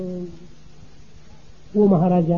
ఓ మహారాజా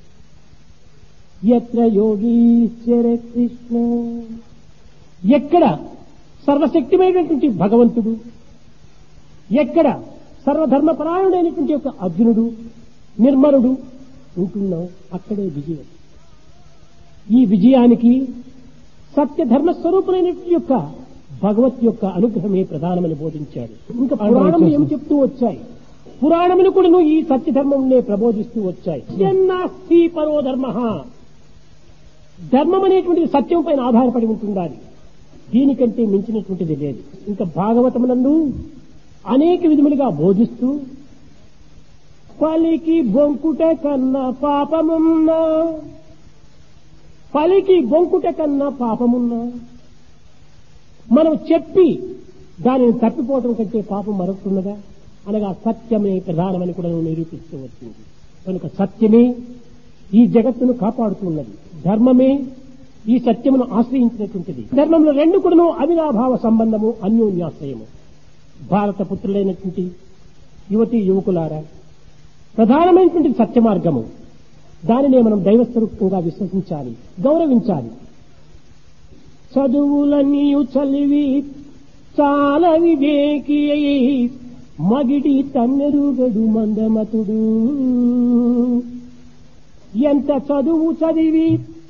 ఎత్ర యోగీశ్వర కృష్ణ ఎక్కడ సర్వశక్తిమైనటువంటి భగవంతుడు ఎక్కడ సర్వధర్మపరాయణుడైనటువంటి ఒక అర్జునుడు నిర్మలుడు ఉంటున్నాం అక్కడే విజయం ఈ విజయానికి సత్యధర్మ స్వరూపులైనటువంటి యొక్క భగవత్ యొక్క అనుగ్రహమే ప్రధానమని బోధించాడు ఇంకా పురాణములు ఏమి చెప్తూ వచ్చాయి పురాణములు కూడా ఈ సత్యధర్మంనే ప్రబోధిస్తూ వచ్చాయి జన్నాస్తి పరో ధర్మ ధర్మం అనేటువంటిది సత్యం పైన ఆధారపడి ఉంటుండాలి దీనికంటే మించినటువంటిది లేదు ఇంకా భాగవతమునందు అనేక విధములుగా బోధిస్తూ పలికి బొంకుట కన్నా పాపమున్నా పలికి బొంకుట కన్నా పాపమున్నా మనం చెప్పి దానిని తప్పిపోవటం కంటే పాపం మరొకటున్నదా అనగా సత్యమే ప్రధానమని కూడా నిరూపిస్తూ వచ్చింది కనుక సత్యమే ఈ జగత్తును కాపాడుతున్నది ధర్మమే ఈ సత్యమును ఆశ్రయించినటువంటిది ధర్మంలో రెండు కూడాను అవినాభావ సంబంధము అన్యోన్యాశ్రయము భారత పుత్రులైనటువంటి యువతి యువకులారా ప్రధానమైనటువంటి సత్య మార్గము దానినే మనం దైవస్వరూపంగా విశ్వసించాలి గౌరవించాలి చదువులన్నీ చలివి చాలా వివేకి అయి మగిడి తన్నెరుగడు మందమతుడు ఎంత చదువు చదివి